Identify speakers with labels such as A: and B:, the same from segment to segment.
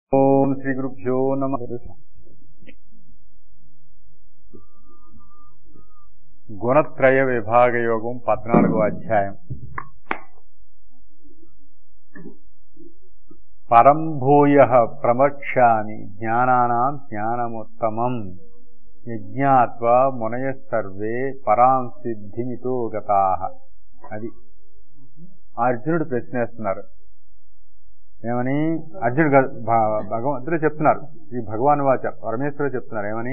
A: ఓం శ్రీ గురుభ్యో నమ గుణత్రయ విభాగ యోగం పద్నాలుగో అధ్యాయం పరంభూయ ప్రవక్ష్యామి జ్ఞానానాం జ్ఞానముత్తమం యజ్ఞాత్వా మునయ సర్వే పరాం సిద్ధిమితో గతా అది అర్జునుడు ప్రశ్నేస్తున్నారు ఏమని అర్జునుడు కాదు, భ- భగవంతుడే చెప్తున్నారు ఈ భగవాన్ వాచ పరమేశ్వరుడు చెప్తున్నారు ఏమని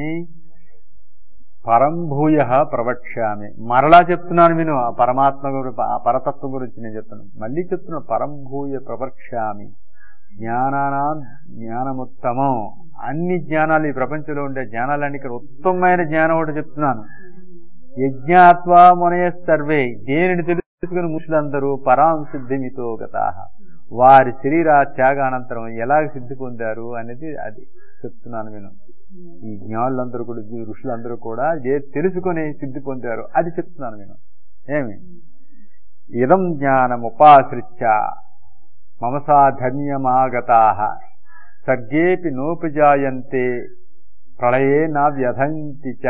A: పరంభూయ ప్రవక్ష్యామి మరలా చెప్తున్నాను నేను ఆ పరమాత్మ గురి ఆ పరతత్వం గురించి నేను చెప్తున్నాను మళ్ళీ చెప్తున్నాను పరంభూయ ప్రవక్ష్యామి జ్ఞానానాం జ్ఞానముత్తమం అన్ని జ్ఞానాలు ఈ ప్రపంచంలో ఉండే జ్ఞానాలన్నీ ఇక్కడ ఉత్తమమైన జ్ఞానం ఒకటి చెప్తున్నాను యజ్ఞాత్వా మునయ సర్వే దేనిని తెలుసుకుని ముషులందరూ పరాం సిద్ధిమితో గతాహ వారి శరీర త్యాగానంతరం ఎలా సిద్ధి పొందారు అనేది అది చెప్తున్నాను నేను ఈ జ్ఞానులందరూ కూడా ఈ ఋషులందరూ కూడా ఏ తెలుసుకొని సిద్ధి పొందారు అది చెప్తున్నాను నేను ఏమి ఇదం జ్ఞానం ఉపాశ్రిత్య మమసాధన్యమాగతా సర్గేపి నోపజాయంతే ప్రళయే నా వ్యధంతి చ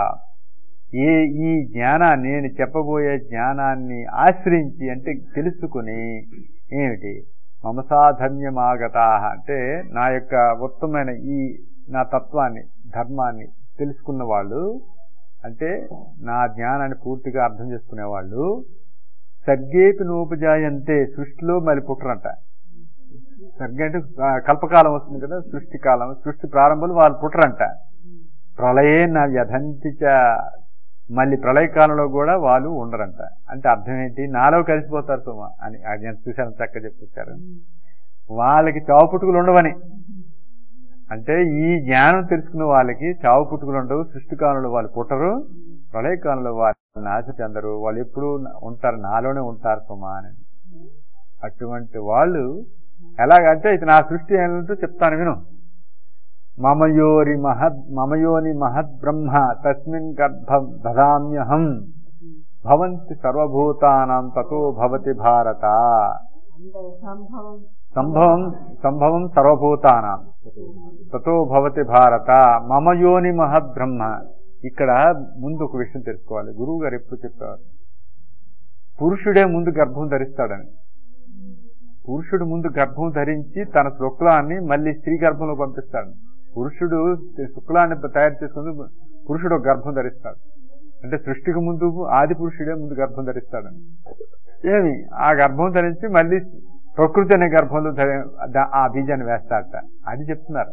A: ఏ ఈ జ్ఞానాన్ని నేను చెప్పబోయే జ్ఞానాన్ని ఆశ్రయించి అంటే తెలుసుకుని ఏమిటి మమసాధన్యమాగతా అంటే నా యొక్క ఉత్తమైన ఈ నా తత్వాన్ని ధర్మాన్ని తెలుసుకున్న వాళ్ళు అంటే నా జ్ఞానాన్ని పూర్తిగా అర్థం చేసుకునే వాళ్ళు సర్గేపి నోపజాయంతే సృష్టిలో మళ్ళీ పుట్టరంట సర్గ అంటే ఆ, కల్పకాలం వస్తుంది కదా సృష్టి కాలం సృష్టి ప్రారంభంలో వాళ్ళు పుట్టరంట ప్రళయే నా వ్యధంతిచ మళ్ళీ ప్రళయకాలంలో కూడా వాళ్ళు ఉండరంట అంటే అర్థం ఏంటి నాలో కలిసిపోతారు సుమ అని అది నేను చూశాను చక్క చెప్పించారు వాళ్ళకి చావు పుట్టుకులు ఉండవని అంటే ఈ జ్ఞానం తెలుసుకున్న వాళ్ళకి చావు పుట్టుకులు ఉండవు సృష్టి కాలంలో వాళ్ళు పుట్టరు ప్రళయకాలంలో వాళ్ళు నాశ చెందరు వాళ్ళు ఎప్పుడు ఉంటారు నాలోనే ఉంటారు సుమా అని అటువంటి వాళ్ళు ఎలాగంటే ఇది నా సృష్టి ఏంటో చెప్తాను విను మమయోరి మహద్ మమయోని మహద్బ్రహ్మ తస్మిన్ గర్భం దదామ్యహం భవంతి సర్వభూతానాం తతో భవతి భారత
B: సంభవం
A: సంభవం సంభవం సర్వభూతానాం తతో భవతి భారత మమయోని మహద్బ్రహ్మ ఇక్కడ ముందు ఒక విషయం తెలుసుకోవాలి గురువు గారు ఎప్పుడు చెప్పారు పురుషుడే ముందు గర్భం ధరిస్తాడని పురుషుడు ముందు గర్భం ధరించి తన శుక్లాన్ని మళ్ళీ స్త్రీ గర్భంలో పంపిస్తాడు పురుషుడు శుక్లాన్ని తయారు చేసుకుని పురుషుడు ఒక గర్భం ధరిస్తాడు అంటే సృష్టికి ముందు ఆది పురుషుడే ముందు గర్భం ధరిస్తాడని ఏమి ఆ గర్భం ధరించి మళ్ళీ ప్రకృతి అనే గర్భంలో ధరి- దా- ఆ బీజాన్ని వేస్తాడట అది చెప్తున్నారు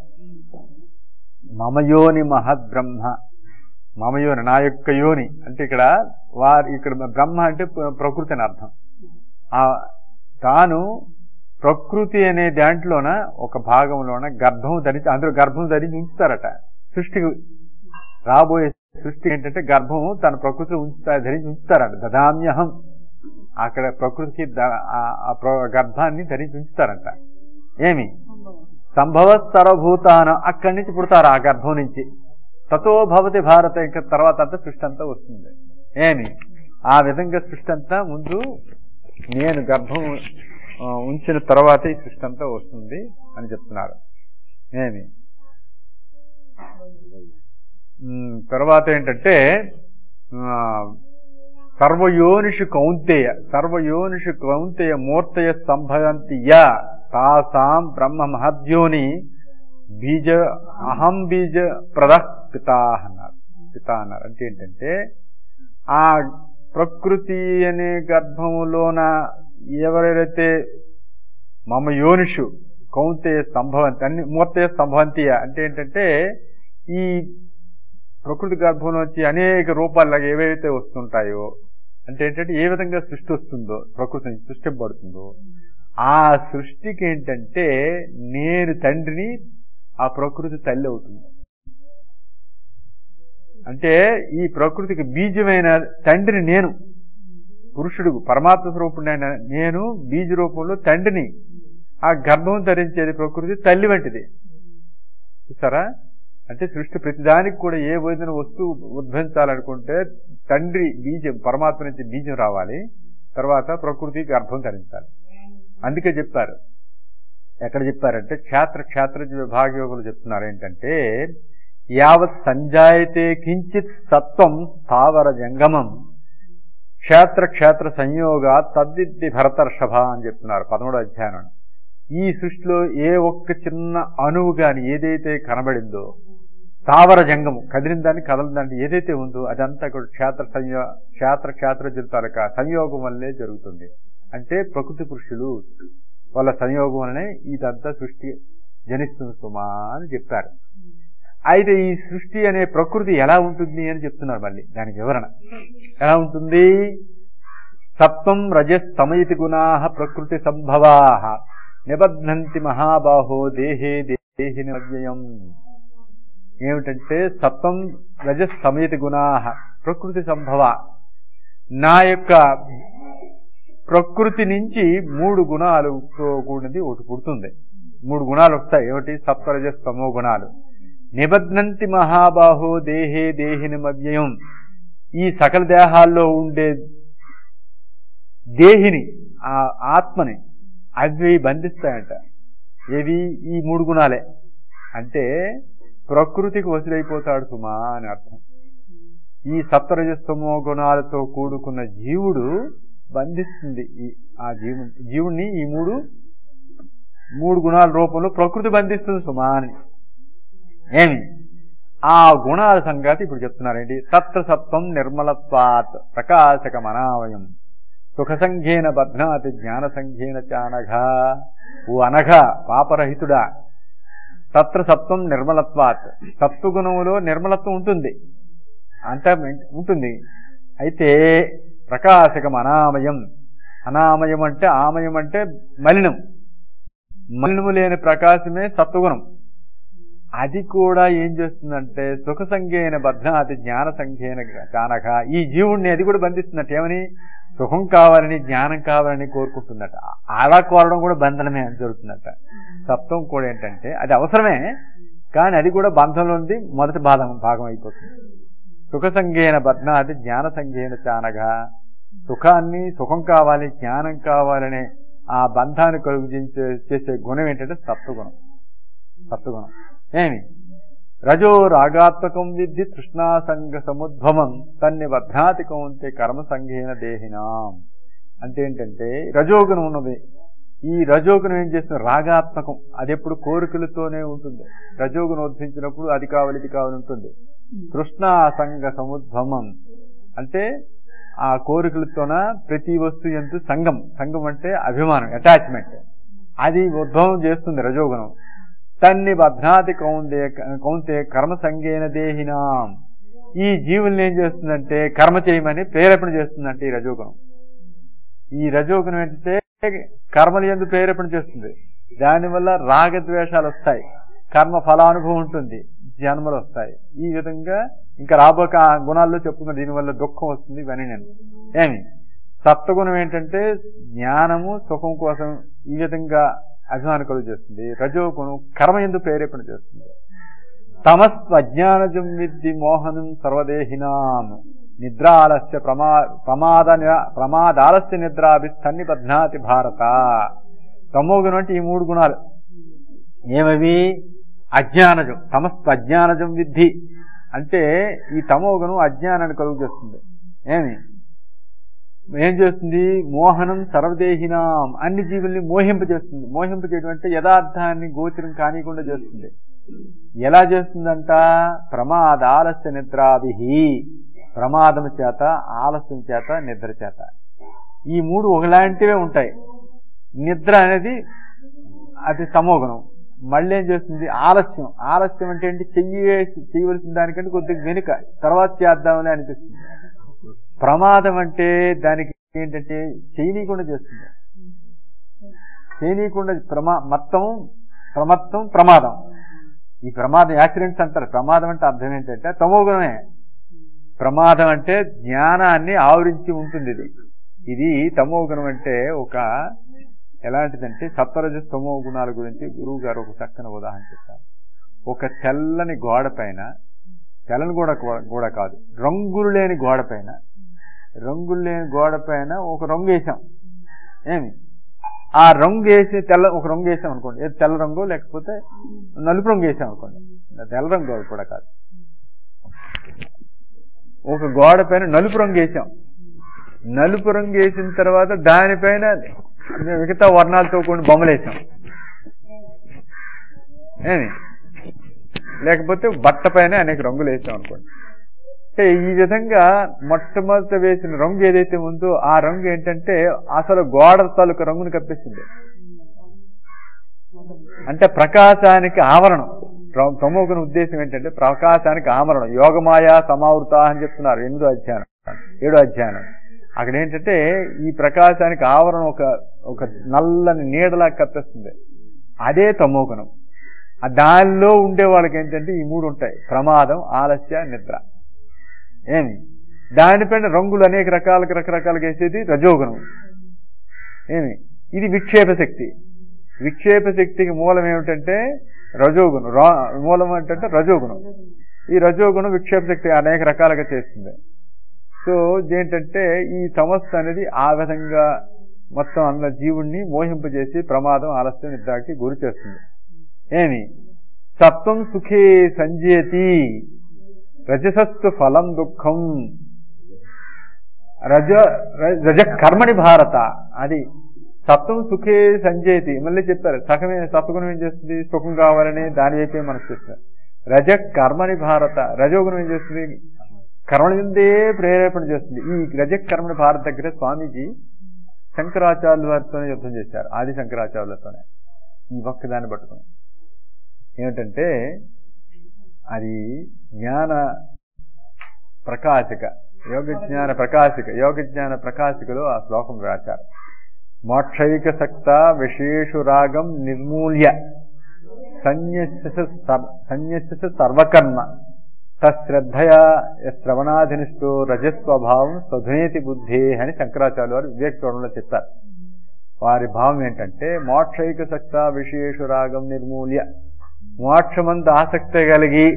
A: మమయోని మహద్బ్రహ్మ మమయోని నా యొక్క యోని అంటే ఇక్కడ వారి ఇక్కడ బ్రహ్మ అంటే ప్ర- ప్రకృతి అని అర్థం ఆ తాను ప్రకృతి అనే దాంట్లోన ఒక భాగంలోన గర్భం ధరించి అందులో గర్భం ధరించి ఉంచుతారట సృష్టికి రాబోయే సృష్టి ఏంటంటే గర్భము తన ప్రకృతిలో ఉంచుతా ధరించి ఉంచుతారట దదామ్యహం అక్కడ ప్రకృతికి ద- ఆ- ఆ ప్ర- గర్భాన్ని ధరించి ఉంచుతారంట ఏమి సంభవ సర్వభూతానం అక్కడి నుంచి పుడతారు ఆ గర్భం నుంచి తతో భవతి భారత ఇంకా తర్వాత అంతా సృష్టి అంతా వస్తుంది ఏమి ఆ విధంగా సృష్టి అంతా ముందు నేను గర్భం ఆ, ఉంచిన తర్వాత ఈ సృష్టి అంతా వస్తుంది అని చెప్తున్నారు ఏమి ఉమ్, తర్వాత ఏంటంటే ఆ, సర్వయోనిషు కౌంతేయ సర్వయోనిషు కౌంతేయ మూర్తయ సంభవంతి యా తాసాం బ్రహ్మ మహద్యోని బీజ అహం బీజ ప్రద పితా అన్నారు పిత అన్నారు అంటే ఏంటంటే ఆ ప్రకృతి అనే గర్భములోన ఎవరైతే మమ యోనిషు కౌంతేయ సంభవంతి అన్ని మూర్తయ సంభవంతియ అంటే ఏంటంటే ఈ ప్రకృతి గర్భంలోంచి అనేక రూపాల్లాగా ఏవైతే వస్తుంటాయో అంటే ఏంటంటే ఏ విధంగా సృష్టి వస్తుందో ప్రకృతి నుంచి సృష్టింపబడుతుందో ఆ సృష్టికి ఏంటంటే నేను తండ్రిని ఆ ప్రకృతి తల్లి అవుతుంది అంటే ఈ ప్రకృతికి బీజమైన తండ్రిని నేను పురుషుడు పరమాత్మ స్వరూపుడైన నేను బీజ రూపంలో తండ్రిని ఆ గర్భం ధరించేది ప్రకృతి తల్లి వంటిది చూసారా అంటే సృష్టి ప్రతిదానికి కూడా ఏ వదిన వస్తువు ఉద్భవించాలనుకుంటే తండ్రి బీజం పరమాత్మ నుంచి బీజం రావాలి తర్వాత ప్రకృతి గర్భం ధరించాలి అందుకే చెప్పారు ఎక్కడ చెప్పారంటే క్షేత్ర క్షేత్రజ్ఞ విభాగయోగులు చెప్తున్నారు ఏంటంటే యావత్ సంజాయతే కించిత్ సత్వం స్థావర జంగమం క్షేత్ర క్షేత్ర సంయోగ తద్దిద్ది భరతర్షభ అని చెప్తున్నారు పదమూడో అధ్యాయం ఈ సృష్టిలో ఏ ఒక్క చిన్న అణువు గాని ఏదైతే కనబడిందో స్థావర జంగము కదిలిన దాన్ని కదలని దాన్ని ఏదైతే ఉందో అదంతా కూడా క్షేత్ర సంయో క్షేత్ర క్షేత్ర తాలూకా సంయోగం వల్లే జరుగుతుంది అంటే ప్రకృతి పురుషులు వాళ్ళ సంయోగం వల్లనే ఇదంతా సృష్టి జనిస్తుంది సుమా అని చెప్పారు అయితే ఈ సృష్టి అనే ప్రకృతి ఎలా ఉంటుంది అని చెప్తున్నారు మళ్ళీ దానికి వివరణ ఎలా ఉంటుంది సప్తం రజస్తమయితి గుణా ప్రకృతి సంభవా నిబధ్నంతి మహాబాహో దేహే దేహి నివ్యయం ఏమిటంటే సప్తం రజస్తమయితి గుణా ప్రకృతి సంభవ నా యొక్క ప్రకృతి నుంచి మూడు గుణాలతో కూడినది ఒకటి పుడుతుంది మూడు గుణాలు వస్తాయి ఏమిటి సప్తరజస్తమో గుణాలు నిబధ్నంతి మహాబాహో దేహే దేహిని మవ్యయం ఈ సకల దేహాల్లో ఉండే దేహిని ఆ ఆత్మని అవి బంధిస్తాయంట ఏవి ఈ మూడు గుణాలే అంటే ప్రకృతికి వసులైపోతాడు సుమా అని అర్థం ఈ సప్తరజస్తమో గుణాలతో కూడుకున్న జీవుడు బంధిస్తుంది ఈ ఆ జీవు జీవుణ్ణి ఈ మూడు మూడు గుణాల రూపంలో ప్రకృతి బంధిస్తుంది సుమా అని ఏమి ఆ గుణాల సంగతి ఇప్పుడు చెప్తున్నారేంటి తత్ర సత్వం నిర్మలత్వాత్ ప్రకాశకమనావయం సుఖ సంఘేన బధ్నాతి జ్ఞాన సంఘేన చానఘా ఓ అనఘ పాపరహితుడా తత్ర సత్వం నిర్మలత్వాత్ సత్వగుణములో నిర్మలత్వం ఉంటుంది అంత ఉంటుంది అయితే ప్రకాశకం అనామయం అనామయం అంటే ఆమయం అంటే మలినం మలినము లేని ప్రకాశమే సత్వగుణం అది కూడా ఏం చేస్తుందంటే సుఖ సంఖ్యైన బధ్నాతి జ్ఞాన సంఖ్యైన చానక ఈ జీవుణ్ణి అది కూడా బంధిస్తున్నట్టు ఏమని సుఖం కావాలని జ్ఞానం కావాలని కోరుకుంటుందట అలా కోరడం కూడా బంధనమే అని జరుగుతుందట సప్తం కూడా ఏంటంటే అది అవసరమే కానీ అది కూడా బంధంలో ఉంది మొదటి భాగం భాగం అయిపోతుంది సుఖ సంఘేన బధ్నాది జ్ఞాన సంఘేన చానగా సుఖాన్ని సుఖం కావాలి జ్ఞానం కావాలనే ఆ బంధాన్ని కలుగు చేసే గుణం ఏంటంటే సత్వగుణం సత్వగుణం ఏమి రజో రాగాత్మకం విద్ధి తృష్ణాసంగ సముద్భవం తన్ని బధ్నాతి కౌంతే కర్మ సంఘేన దేహినాం అంటే ఏంటంటే రజోగుణం ఉన్నది ఈ రజోగుణం ఏం చేస్తుంది రాగాత్మకం అది ఎప్పుడు కోరికలతోనే ఉంటుంది రజోగుణం ఉద్ధరించినప్పుడు అది కావాలి ఇది కావాలి ఉంటుంది తృష్ణాసంగ సముద్భవం అంటే ఆ కోరికలతోన ప్రతి వస్తువు ఎందు సంఘం సంఘం అంటే అభిమానం అటాచ్మెంట్ అది ఉద్భవం చేస్తుంది రజోగుణం తన్ని బధ్నాతి కౌంతే కౌంతే కర్మ సంగేన దేహినాం ఈ జీవుల్ని ఏం చేస్తుందంటే కర్మ చేయమని ప్రేరేపణ చేస్తుందంటే ఈ రజోగుణం ఈ రజోగుణం ఏంటంటే కర్మలు ఎందు ప్రేరేపణ చేస్తుంది దానివల్ల రాగద్వేషాలు వస్తాయి కర్మ ఫలానుభవం ఉంటుంది జన్మలు వస్తాయి ఈ విధంగా ఇంకా రాబోక గుణాల్లో చెప్పుకున్న దీనివల్ల దుఃఖం వస్తుంది ఇవన్నీ నేను ఏమి సప్తగుణం ఏంటంటే జ్ఞానము సుఖం కోసం ఈ విధంగా అభిమానం కలుగు చేస్తుంది రజోగుణం కర్మ ఎందు ప్రేరేపణ చేస్తుంది తమస్వజ్ఞానజం విద్ది మోహనం సర్వదేహినాం నిద్రాలస్య ప్రమా ప్రమాద ప్రమాదాలస్య నిద్రాభిస్తన్ని బధ్నాతి భారత తమోగుణం అంటే ఈ మూడు గుణాలు ఏమవి అజ్ఞానజం తమస్వ అజ్ఞానజం విద్ధి అంటే ఈ తమోగుణం అజ్ఞానాన్ని కలుగు చేస్తుంది ఏమి ఏం చేస్తుంది మోహనం సర్వదేహినాం అన్ని జీవుల్ని మోహింపజేస్తుంది మోహింపజేయడం అంటే యథార్థాన్ని గోచరం కానికుండా చేస్తుంది ఎలా చేస్తుందంట ప్రమాద ఆలస్య నిద్రాభి ప్రమాదం చేత ఆలస్యం చేత నిద్ర చేత ఈ మూడు ఒకలాంటివే ఉంటాయి నిద్ర అనేది అది తమోగుణం మళ్ళీ ఏం చేస్తుంది ఆలస్యం ఆలస్యం అంటే ఏంటి చెయ్యి చేయవలసిన దానికంటే కొద్దిగా వెనుక తర్వాత చేద్దామని అనిపిస్తుంది ప్రమాదం అంటే దానికి ఏంటంటే చేయనీయకుండా చేస్తుంది చేయనీయకుండా ప్రమా మొత్తం ప్రమత్తం ప్రమాదం ఈ ప్రమాదం యాక్సిడెంట్స్ అంటారు ప్రమాదం అంటే అర్థం ఏంటంటే తమోగుణమే ప్రమాదం అంటే జ్ఞానాన్ని ఆవరించి ఉంటుంది ఇది ఇది తమోగుణం అంటే ఒక ఎలాంటిదంటే సత్వరజ తమో గుణాల గురించి గురువు గారు ఒక చక్కని ఉదాహరణ చెప్తారు ఒక తెల్లని గోడ పైన తెల్లని గోడ కూడా కాదు రంగులు లేని గోడ పైన రంగులు లేని గోడ పైన ఒక రంగు వేసాం ఏమి ఆ రంగు వేసి తెల్ల ఒక రంగు వేసాం అనుకోండి ఏది తెల్ల రంగు లేకపోతే నలుపు రంగు వేసాం అనుకోండి తెల్ల రంగు అది కూడా కాదు ఒక గోడ పైన నలుపు రంగు వేసాం నలుపు రంగు వేసిన తర్వాత దానిపైన మిగతా వర్ణాలతో కూడిన బొమ్మలు వేసాం ఏమి లేకపోతే బట్ట పైన అనేక రంగులు వేసాం అనుకోండి అంటే ఈ విధంగా మొట్టమొదట వేసిన రంగు ఏదైతే ఉందో ఆ రంగు ఏంటంటే అసలు గోడ తాలూకు రంగుని కప్పేసింది అంటే ప్రకాశానికి ఆవరణం ర- తమోగుణ ఉద్దేశం ఏంటంటే ప్రకాశానికి ఆవరణం యోగమాయ సమావృత అని చెప్తున్నారు ఎనిమిదో అధ్యాయం ఏడో అధ్యాయం అక్కడ ఏంటంటే ఈ ప్రకాశానికి ఆవరణం ఒక ఒక నల్లని నీడలా కప్పేస్తుంది అదే తమోగుణం ఆ దానిలో ఉండే వాళ్ళకి ఏంటంటే ఈ మూడు ఉంటాయి ప్రమాదం ఆలస్య నిద్ర ఏమి దానిపైన రంగులు అనేక రకాలకు రకరకాలుగా వేసేది రజోగుణం ఏమి ఇది విక్షేప శక్తి విక్షేప శక్తికి మూలం ఏమిటంటే రజోగుణం రా- మూలం ఏంటంటే రజోగుణం ఈ రజోగుణం విక్షేప శక్తి అనేక రకాలుగా చేస్తుంది సో ఏంటంటే ఈ తమస్సు అనేది ఆ విధంగా మొత్తం అన్న జీవుణ్ణి మోహింపజేసి ప్రమాదం ఆలస్యం నిద్రకి గురి చేస్తుంది ఏమి సత్వం సుఖే సంజయతి రజసస్తు ఫలం దుఃఖం రజ ర- రజ కర్మణి భారత అది సత్వం సుఖే సంజయతి మళ్ళీ చెప్తారు సగమే సత్వగుణం ఏం చేస్తుంది సుఖం కావాలని దాని వైపే మనసు చేస్తారు రజ కర్మని భారత రజోగుణం ఏం చేస్తుంది కర్మల నుండే ప్రేరేపణ చేస్తుంది ఈ రజ కర్మని భారత దగ్గర స్వామీజీ శంకరాచార్యుల వారితోనే యుద్ధం చేశారు ఆది శంకరాచార్యులతోనే ఈ ఒక్క దాన్ని పట్టుకుని ఏమిటంటే అది జ్ఞాన ప్రకాశిక యోగ జ్ఞాన ప్రకాశిక యోగ జ్ఞాన ప్రకాశికలో ఆ శ్లోకం రాశారు మోక్షైక సక్త విశేషు రాగం నిర్మూల్య సన్యస్య సర్- సన్యస్య సర్వకర్మ తశ్రద్ధయా శ్రవణాధినిష్టో రజస్వభావం స్వధునేతి బుద్ధే అని శంకరాచార్య వారు వివేక చూడంలో చెప్పారు వారి భావం ఏంటంటే మోక్షైక సక్త విశేషు రాగం నిర్మూల్య మోక్షమంత ఆసక్తి కలిగి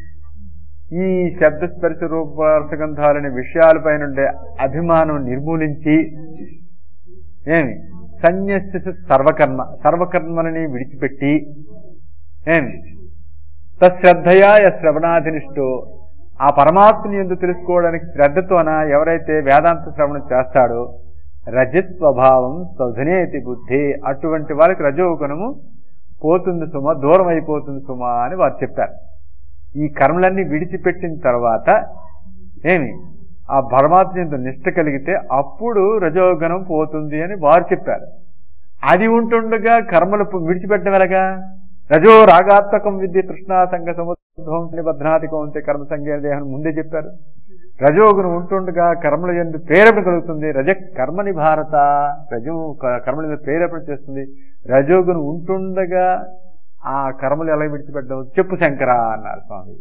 A: ఈ శబ్దస్పర్శ రూపరసగంధాలనే విషయాలపైన ఉండే అభిమానం నిర్మూలించి ఏమి సన్యస్య సర్వకర్మ సర్వకర్మలని విడిచిపెట్టి ఏమి తశ్రద్ధయా య శ్రవణాధినిష్టో ఆ పరమాత్మని ఎందుకు తెలుసుకోవడానికి శ్రద్ధతోన ఎవరైతే వేదాంత శ్రవణం చేస్తాడో రజస్వభావం స్వధునేతి బుద్ధి అటువంటి వాళ్ళకి రజోగుణము పోతుంది సుమ దూరం అయిపోతుంది సుమ అని వారు చెప్పారు ఈ కర్మలన్నీ విడిచిపెట్టిన తర్వాత ఏమి ఆ పరమాత్మ ఎందు నిష్ట కలిగితే అప్పుడు రజోగుణం పోతుంది అని వారు చెప్పారు అది ఉంటుండగా కర్మలు పు- విడిచిపెట్టడం ఎలాగా రజో రాగాత్మకం విద్య తృష్ణా సంఘ సముద్రం నిబధ్నాతికం ఉంటే కర్మ సంజ్ఞ దేహం ముందే చెప్పారు రజోగుణం ఉంటుండగా కర్మల ఎందు ప్రేరేపణ కలుగుతుంది రజ కర్మని భారత రజో క- కర్మల మీద ప్రేరేపణ చేస్తుంది రజోగుణం ఉంటుండగా ఆ కర్మలు ఎలా విడిచిపెట్టడం చెప్పు శంకర అన్నారు స్వామి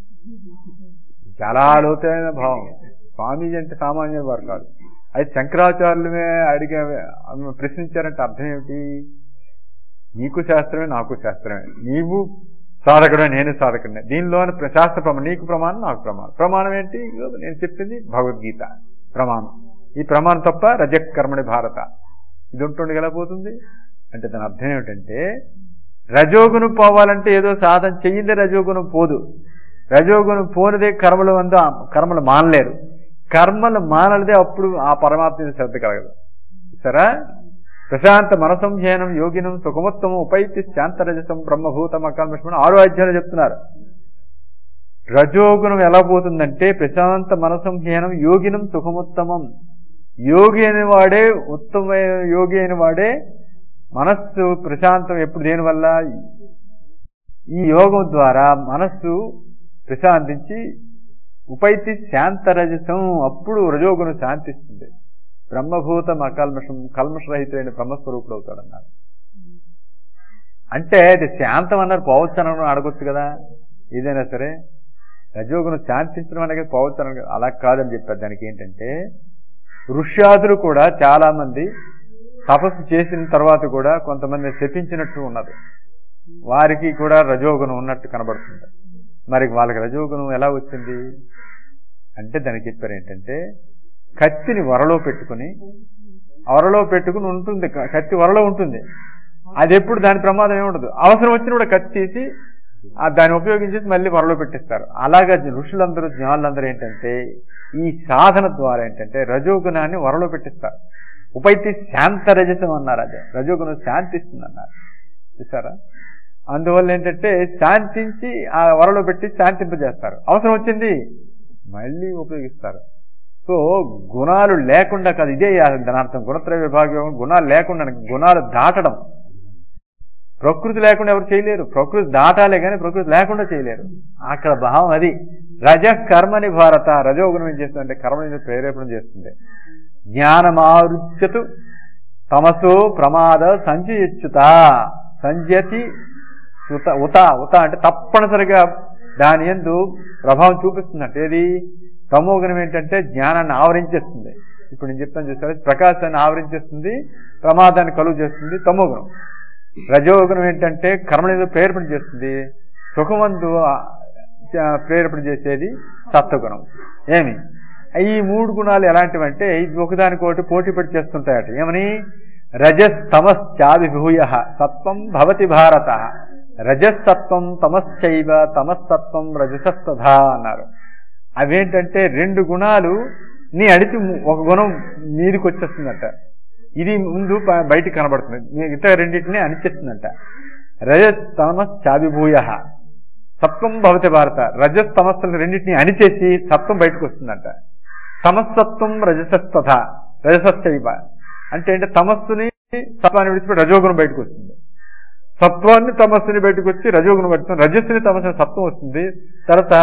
A: చాలా లోతైన భావం స్వామీజీ అంటే సామాన్య వారు కాదు అయితే శంకరాచార్యులమే అడిగే ప్రశ్నించారంటే అర్థం ఏమిటి నీకు శాస్త్రమే నాకు శాస్త్రమే నీవు సాధకుడే నేను సాధకుడినే దీనిలోని ప్ర- శాస్త్ర ప్రమాణం నీకు ప్రమాణం నాకు ప్రమాణం ప్రమాణం ఏంటి ఇదిగో నేను చెప్పింది భగవద్గీత ప్రమాణం ఈ ప్రమాణం తప్ప రజక్ కర్మణి భారత ఇది ఉంటుండగా ఎలా పోతుంది అంటే దాని అర్థం ఏమిటంటే రజోగుణం పోవాలంటే ఏదో సాధన చెయ్యిందే రజోగుణం పోదు రజోగుణం పోనిదే కర్మలు వంద కర్మలు మానలేరు కర్మలు మానలేదే అప్పుడు ఆ పరమాత్మ మీద శ్రద్ధ కలగదు సరే ప్రశాంత మనసంధ్యానం యోగినం సుఖమోత్తమం ఉపైతి శాంతరజసం బ్రహ్మభూతం అకల్మషం ఆరో అధ్యాయులు చెప్తున్నారు రజోగుణం ఎలా పోతుందంటే ప్రశాంత మనసంధ్యానం యోగినం సుఖముత్తమం యోగి అయిన వాడే ఉత్తమమైన యోగి అయిన వాడే మనస్సు ప్రశాంతం ఎప్పుడు దేనివల్ల ఈ యోగం ద్వారా మనస్సు ప్రశాంతించి ఉపైతి శాంతరజసం అప్పుడు రజోగుణం శాంతిస్తుంది బ్రహ్మభూతం అకల్మషం కల్మషరహితుడైన బ్రహ్మస్వరూపుడు అవుతాడన్నారు అంటే అది శాంతం అన్నారు పోవచ్చు అని అడగొచ్చు కదా ఏదైనా సరే రజోగుణం శాంతించడం అనేది పోవచ్చు అని అలా కాదని చెప్పారు దానికి ఏంటంటే ఋష్యాదులు కూడా చాలా మంది తపస్సు చేసిన తర్వాత కూడా కొంతమంది శపించినట్టు ఉన్నది వారికి కూడా రజోగుణం ఉన్నట్టు కనబడుతుంది మరి వాళ్ళకి రజోగుణం ఎలా వచ్చింది అంటే దానికి చెప్పారు ఏంటంటే కత్తిని వరలో పెట్టుకుని వరలో పెట్టుకుని ఉంటుంది క- కత్తి వరలో ఉంటుంది అది ఎప్పుడు దాని ప్రమాదం ఏముండదు అవసరం వచ్చినప్పుడు కత్తి తీసి ఆ దాన్ని ఉపయోగించేసి మళ్ళీ వరలో పెట్టిస్తారు అలాగా ఋషులందరూ జ్ఞానులందరూ ఏంటంటే ఈ సాధన ద్వారా ఏంటంటే రజోగుణాన్ని వరలో పెట్టిస్తారు ఉపైతి శాంత రజసం అన్నారు అదే రజోగుణం శాంతిస్తుంది అన్నారు చూసారా అందువల్ల ఏంటంటే శాంతించి ఆ వరలో పెట్టి శాంతింపజేస్తారు అవసరం వచ్చింది మళ్ళీ ఉపయోగిస్తారు సో గుణాలు లేకుండా కాదు ఇదే దాని అర్థం గుణత్రయ విభాగం గుణాలు లేకుండా గుణాలు దాటడం ప్రకృతి లేకుండా ఎవరు చేయలేరు ప్రకృతి దాటాలే కానీ ప్రకృతి లేకుండా చేయలేరు అక్కడ భావం అది రజ కర్మని భారత రజోగుణం ఏం చేస్తుందంటే కర్మని ప్రేరేపణ చేస్తుంది జ్ఞానమారుచ్యతు తమసో ప్రమాద సంచయచ్యుత సంజతి ఉత ఉత ఉత అంటే తప్పనిసరిగా దాని ఎందు ప్రభావం చూపిస్తుందంట ఏది తమోగుణం ఏంటంటే జ్ఞానాన్ని ఆవరించేస్తుంది ఇప్పుడు నేను చెప్తాను చూసారా ప్రకాశాన్ని ఆవరించేస్తుంది ప్రమాదాన్ని కలుగు చేస్తుంది తమోగుణం రజోగుణం ఏంటంటే కర్మని ప్రేరేపణ చేస్తుంది సుఖమందు ప్రేరేపణ చేసేది సత్వగుణం ఏమి ఈ మూడు గుణాలు ఎలాంటివంటే ఇవి ఒకదానికొకటి పోటీ పడి చేస్తుంటాయట ఏమని రజస్ తమశ్చాభిభూయ సత్వం భవతి భారత రజస్సత్వం తమశ్చైవ తమస్సత్వం రజసస్తథా అన్నారు అవేంటంటే రెండు గుణాలు నీ అడిచి ఒక గుణం మీదికి వచ్చేస్తుందట ఇది ముందు బయటికి కనబడుతుంది ఇతర రెండింటిని అణిచేస్తుందంట రజస్ తమశ్చాభిభూయ సత్వం భవతి భారత రజస్ తమస్సులను రెండింటిని అణిచేసి సత్వం బయటకు వస్తుందంట తమస్సత్వం రజసస్తథ రజసశైవ అంటే అంటే తమస్సుని సత్వాన్ని విడిచిపెట్టి రజోగుణం బయటకు వస్తుంది సత్వాన్ని తమస్సుని బయటకు వచ్చి రజోగుణం పెడుతుంది రజస్సుని తమస్సుని సత్వం వస్తుంది తర్వాత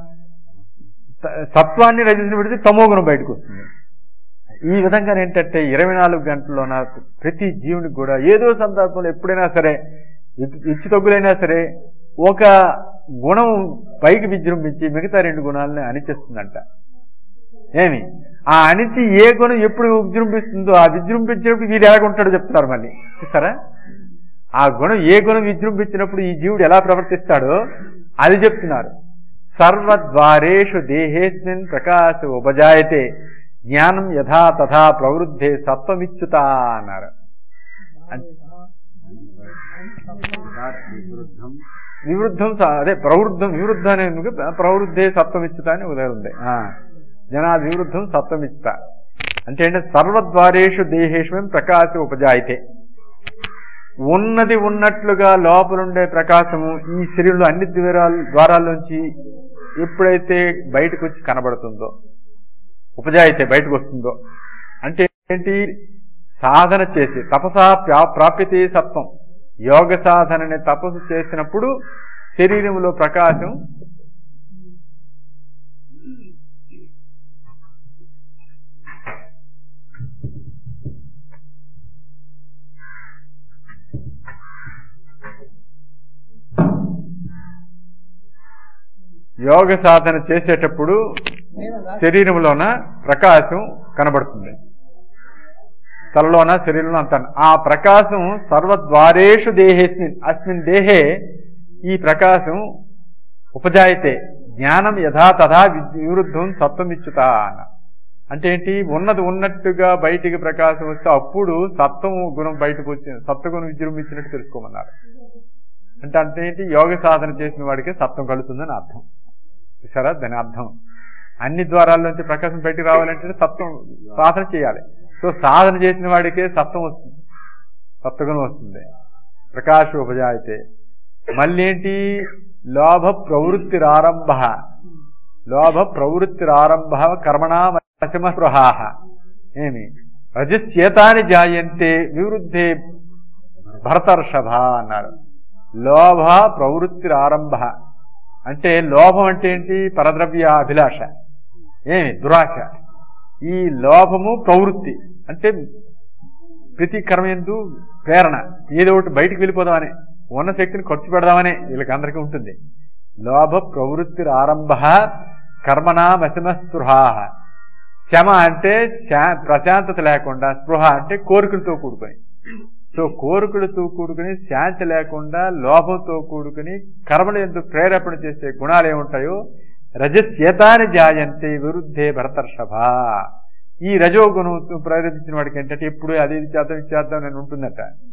A: సత్వాన్ని రజస్సుని విడిచి తమోగుణం బయటకు వస్తుంది ఈ విధంగా ఏంటంటే ఇరవై నాలుగు గంటల్లోన ప్రతి జీవునికి కూడా ఏదో సందర్భంలో ఎప్పుడైనా సరే ఇచ్చి తగ్గులైనా సరే ఒక గుణం పైకి విజృంభించి మిగతా రెండు గుణాలని అణిచేస్తుందంట ఏమి ఆ అణిచి ఏ గుణం ఎప్పుడు విజృంభిస్తుందో ఆ విజృంభించినప్పుడు వీరు ఎలాగుంటాడో చెప్తున్నారు మళ్ళీ చూసారా ఆ గుణం ఏ గుణం విజృంభించినప్పుడు ఈ జీవుడు ఎలా ప్రవర్తిస్తాడో అది చెప్తున్నారు సర్వద్వారేషు దేహేస్మిన్ ప్రకాశ ఉపజాయతే జ్ఞానం యథా తథా ప్రవృద్ధే సత్వమిచ్యుత అన్నారు వివృద్ధం అదే ప్రవృద్ధం వివృద్ధ అనే ప్రవృద్ధే సత్వమిచ్చుత అని ఉదయం ఉంది జనా వివృద్ధం సత్వమిచ్చుత అంటే ఏంటంటే సర్వద్వారేషు దేహేషు ప్రకాశ ఉపజాయితే ఉన్నది ఉన్నట్లుగా లోపలుండే ప్రకాశము ఈ శరీరంలో అన్ని ద్వారాల ద్వారాల్లోంచి ఎప్పుడైతే బయటకు వచ్చి కనబడుతుందో ఉపజాయితే బయటకు వస్తుందో అంటే ఏంటి సాధన చేసి తపసా ప్రాప్యతే సత్వం యోగ సాధనని తపస్సు చేసినప్పుడు శరీరంలో ప్రకాశం యోగ సాధన చేసేటప్పుడు శరీరంలోన ప్రకాశం కనబడుతుంది తలలోన శరీరంలో అంత ఆ ప్రకాశం సర్వద్వారేషు దేహేస్మిన్ అస్మిన్ దేహే ఈ ప్రకాశం ఉపజాయితే జ్ఞానం యథా తథా వివృద్ధం సత్వమిచ్చుత అన్న అంటే ఏంటి ఉన్నది ఉన్నట్టుగా బయటికి ప్రకాశం వస్తే అప్పుడు సత్వం గుణం బయటకు వచ్చి సత్వగుణం విజృంభించినట్టు తెలుసుకోమన్నారు అంటే అంటే ఏంటి యోగ సాధన చేసిన వాడికి సత్వం కలుగుతుందని అర్థం చూసారా దాని అర్థం అన్ని ద్వారాల్లోంచి ప్రకాశం బయటికి రావాలంటే సత్వం సాధన చేయాలి సో సాధన చేసిన వాడికే సత్వం వస్తుంది సత్వగుణం వస్తుంది ప్రకాశ ఉపజాయితే మళ్ళీ ఏంటి లోభ ప్రవృత్తిరారంభ లోభ ప్రవృత్తిరారంభ కర్మణా వశమస్పృహా ఏమి రజస్యేతాని జాయంతే వివృద్ధే భరతర్షభ అన్నారు లోభ ప్రవృత్తిరారంభ అంటే లోభం అంటే ఏంటి పరద్రవ్య అభిలాష ఏమి దురాశ ఈ లోభము ప్రవృత్తి అంటే ప్రతి కర్మయందు ప్రేరణ ఏదో ఒకటి బయటికి వెళ్ళిపోదామని ఉన్న శక్తిని ఖర్చు పెడదామనే వీళ్ళకి అందరికీ ఉంటుంది లోభ ప్రవృత్తి ఆరంభ కర్మనా వశమ స్పృహా శమ అంటే ప్రశాంతత లేకుండా స్పృహ అంటే కోరికలతో కూడుకొని సో కోరికలతో కూడుకుని శాంతి లేకుండా లోభంతో కూడుకుని కర్మలు ఎందుకు ప్రేరేపణ చేసే గుణాలు ఏముంటాయో రజస్యతాని జాయంతే విరుద్ధే భరతర్షభ ఈ రజోగుణం ప్రేరేపించిన వాడికి ఏంటంటే ఎప్పుడు అది ఇది చేద్దాం ఇది చేద్దాం నేను ఉంటుందట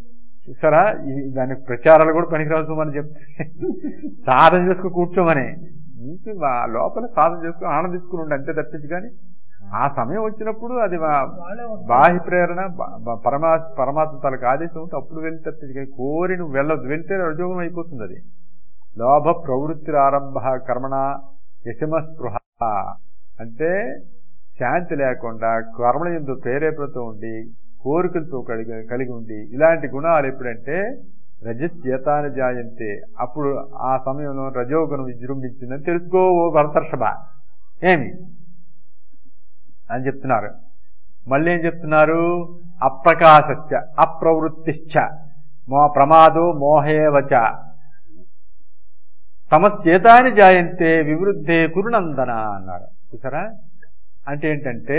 A: చూసారా ఈ- దానికి ప్రచారాలు కూడా పనికిరావచ్చు మనం చెప్తే సాధన చేసుకుని కూర్చోమని నీకు మా లోపల సాధన చేసుకుని ఆనందించుకుని ఉండి అంతే తప్పించి కానీ ఆ సమయం వచ్చినప్పుడు అది మా బాహ్య ప్రేరణ బ- బ- పరమా పరమాత్మ తలకు ఆదేశం ఉంటే అప్పుడు వెళ్ళి తప్పించి కానీ కోరి నువ్వు వెళ్ళొద్దు వెళ్తే రజోగం అయిపోతుంది అది లోభ ప్రవృత్తి ఆరంభ కర్మణ యశమ స్పృహ అంటే శాంతి లేకుండా కర్మల ఎందు ప్రేరేపణతో ఉండి కోరికలతో కలిగి కలిగి ఉండి ఇలాంటి గుణాలు ఎప్పుడంటే రజస్యతాన్ని జాయంతే అప్పుడు ఆ సమయంలో రజోగుణం విజృంభించిందని తెలుసుకో ఓ భరతర్షభ ఏమి అని చెప్తున్నారు మళ్ళీ ఏం చెప్తున్నారు అప్రకాశచ్చ అప్రవృత్తిశ్చ మో ప్రమాదో మోహేవచ తమస్యేతాని జాయంతే వివృద్ధే కురునందన అన్నారు చూసారా అంటే ఏంటంటే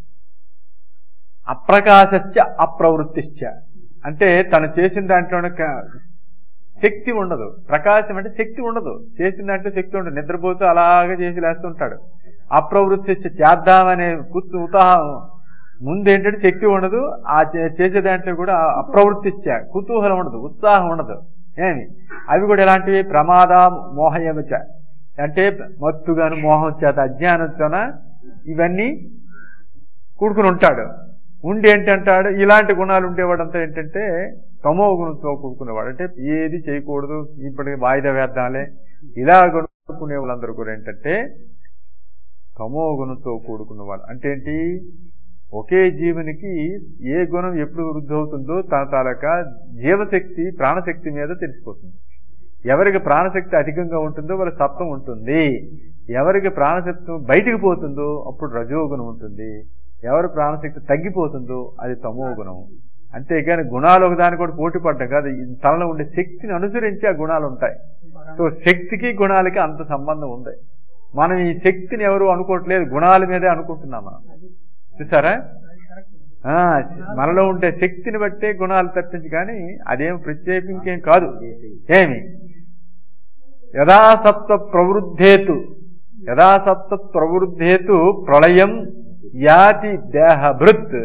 A: అప్రకాశశ్చ అప్రవృత్తిశ్చ అంటే తను చేసిన దాంట్లోనే క- శక్తి ఉండదు ప్రకాశం అంటే శక్తి ఉండదు చేసిన దాంట్లో శక్తి ఉండదు నిద్రపోతూ అలాగే చేసి లేస్తుంటాడు అప్రవృత్తి చేద్దామనే కూర్చు ఉత్సాహం ముందు ఏంటంటే శక్తి ఉండదు ఆ చే- చేసే దాంట్లో కూడా అప్రవృత్తిచ్చ కుతూహలం ఉండదు ఉత్సాహం ఉండదు ఏమి అవి కూడా ఎలాంటివి ప్రమాద మోహయమచ అంటే మత్తుగాను మోహం చేత అజ్ఞానంతోన ఇవన్నీ కూడుకుని ఉంటాడు ఉండి ఏంటంటాడు ఇలాంటి గుణాలు ఉండేవాడంతా ఏంటంటే తమో గుణంతో కూడుకునేవాడు అంటే ఏది చేయకూడదు ఇప్పటికి వాయిదా వేద్దాంలే ఇలా కొనుక్కునే వాళ్ళందరూ కూడా ఏంటంటే తమో గుణంతో కూడుకున్నవాడు అంటే ఏంటి ఒకే జీవునికి ఏ గుణం ఎప్పుడు వృద్ధి అవుతుందో తన తాలూకా జీవశక్తి ప్రాణశక్తి మీద తెలిసిపోతుంది ఎవరికి ప్రాణశక్తి అధికంగా ఉంటుందో వాళ్ళ సత్వం ఉంటుంది ఎవరికి ప్రాణశక్తి బయటికి పోతుందో అప్పుడు రజోగుణం ఉంటుంది ఎవరి ప్రాణశక్తి తగ్గిపోతుందో అది తమో గుణం అంతేగాని గుణాలు ఒకదాని కూడా పోటీ పడ్డం కాదు ఈ తనలో ఉండే శక్తిని అనుసరించి ఆ గుణాలు ఉంటాయి సో శక్తికి గుణాలకి అంత సంబంధం ఉంది మనం ఈ శక్తిని ఎవరు అనుకోవట్లేదు గుణాల మీదే అనుకుంటున్నాం మనం చూసారా ఆ, మనలో ఉండే శక్తిని బట్టే గుణాలు తప్పించి కానీ అదేం ప్రత్యేకింకేం కాదు ఏమి యథాసప్త ప్రవృద్ధేతు యథాసప్త ప్రవృద్ధేతు ప్రళయం యాతి దేహభృత్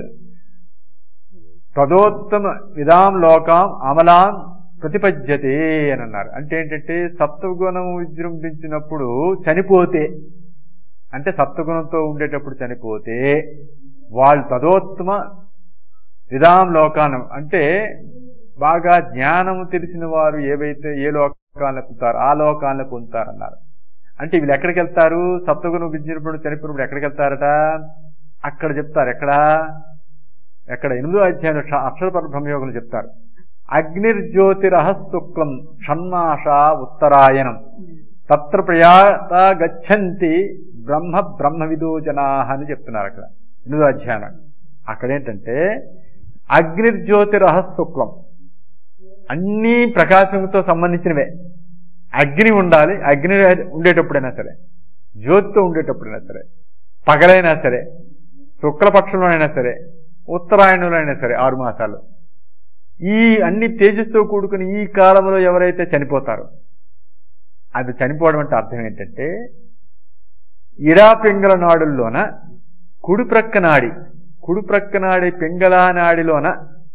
A: తదోత్తమ విధాం లోకాం అమలాం ప్రతిపద్యతే అని అన్నారు అంటే ఏంటంటే సత్వగుణం విజృంభించినప్పుడు చనిపోతే అంటే సత్వగుణంతో ఉండేటప్పుడు చనిపోతే వాళ్ళు తదోత్తమ విధాం లోకానం అంటే బాగా జ్ఞానము తెలిసిన వారు ఏవైతే ఏ లోకాలను పొందుతారో ఆ లోకాలను పొందుతారన్నారు అంటే వీళ్ళు ఎక్కడికి వెళ్తారు సప్తగుణం విద్యున్నప్పుడు చనిపోయినప్పుడు ఎక్కడికి వెళ్తారట అక్కడ చెప్తారు ఎక్కడ ఎక్కడ ఎనిమిదో అధ్యాయంలో క్ష- అక్షర బ్రహ్మయోగులు చెప్తారు అగ్నిర్జ్యోతిరహ శుక్లం షణ్మాష ఉత్తరాయణం తత్ర ప్రయాత గచ్చంతి బ్రహ్మ బ్రహ్మవిదో జనా అని చెప్తున్నారు అక్కడ ఎనిమిదో అధ్యాయం అక్కడ ఏంటంటే అగ్నిర్జ్యోతిరహ శుక్లం అన్నీ ప్రకాశంతో సంబంధించినవే అగ్ని ఉండాలి అగ్ని ఉండేటప్పుడైనా సరే జ్యోతితో ఉండేటప్పుడైనా సరే పగలైనా సరే శుక్లపక్షంలో అయినా సరే ఉత్తరాయణంలో అయినా సరే ఆరు మాసాలు ఈ అన్ని తేజస్తో కూడుకుని ఈ కాలంలో ఎవరైతే చనిపోతారో అది చనిపోవడం అంటే అర్థం ఏంటంటే ఇరా పింగళ నాడుల్లోన కుడి ప్రక్క నాడి కుడి ప్రక్క నాడి పింగళ నాడిలోన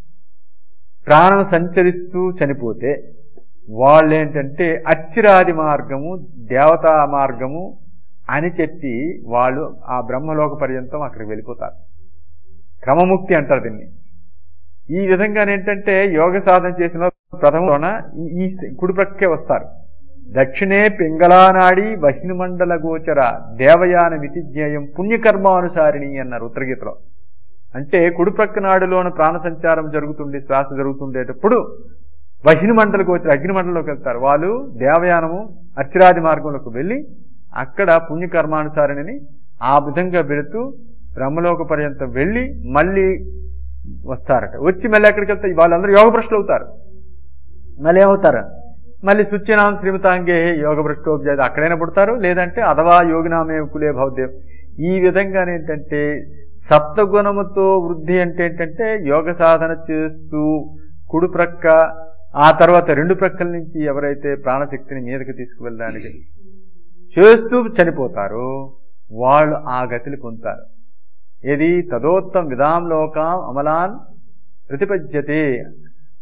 A: ప్రాణం సంచరిస్తూ చనిపోతే వాళ్ళేంటంటే అచ్చిరాది మార్గము దేవతా మార్గము అని చెప్పి వాళ్ళు ఆ బ్రహ్మలోక పర్యంతం అక్కడికి వెళ్ళిపోతారు క్రమముక్తి అంటారు దీన్ని ఈ విధంగా ఏంటంటే యోగ సాధన చేసిన ప్రథమలోన ఈ- ఈ కుడి ప్రక్కే వస్తారు దక్షిణే పింగళానాడి వహినమండల గోచర దేవయాన వితిజ్ఞేయం పుణ్యకర్మానుసారిణి అన్నారు ఉత్తరగీతలో అంటే కుడి ప్రక్క నాడులోన ప్రాణ సంచారం జరుగుతుండే శ్వాస జరుగుతుండేటప్పుడు వహిని మండలకు వచ్చి అగ్నిమండలంలోకి వెళ్తారు వాళ్ళు దేవయానము అర్చిరాది మార్గంలోకి వెళ్ళి అక్కడ పుణ్యకర్మానుసారిణిని ఆ విధంగా వెళుతూ బ్రహ్మలోక పర్యంతం వెళ్ళి మళ్ళీ వస్తారట వచ్చి మళ్ళీ ఎక్కడికి వెళ్తారు వాళ్ళందరూ యోగ భ్రష్టులు అవుతారు మళ్ళీ ఏమవుతారు మళ్ళీ శుచినాం శ్రీమతాంగే యోగ భ్రష్టోపజాతి అక్కడైనా పుడతారు లేదంటే అథవా యోగినామే కులే భవదేవ్ ఈ విధంగా ఏంటంటే సప్తగుణముతో వృద్ధి అంటే ఏంటంటే యోగ సాధన చేస్తూ కుడి ప్రక్క ఆ తర్వాత రెండు ప్రక్కల నుంచి ఎవరైతే ప్రాణశక్తిని మీదకి తీసుకువెళ్ళడానికి చేస్తూ చనిపోతారో వాళ్ళు ఆ గతిని పొందుతారు ఏది తదోత్తం విధాం లోకం అమలాన్ ప్రతిపద్యతే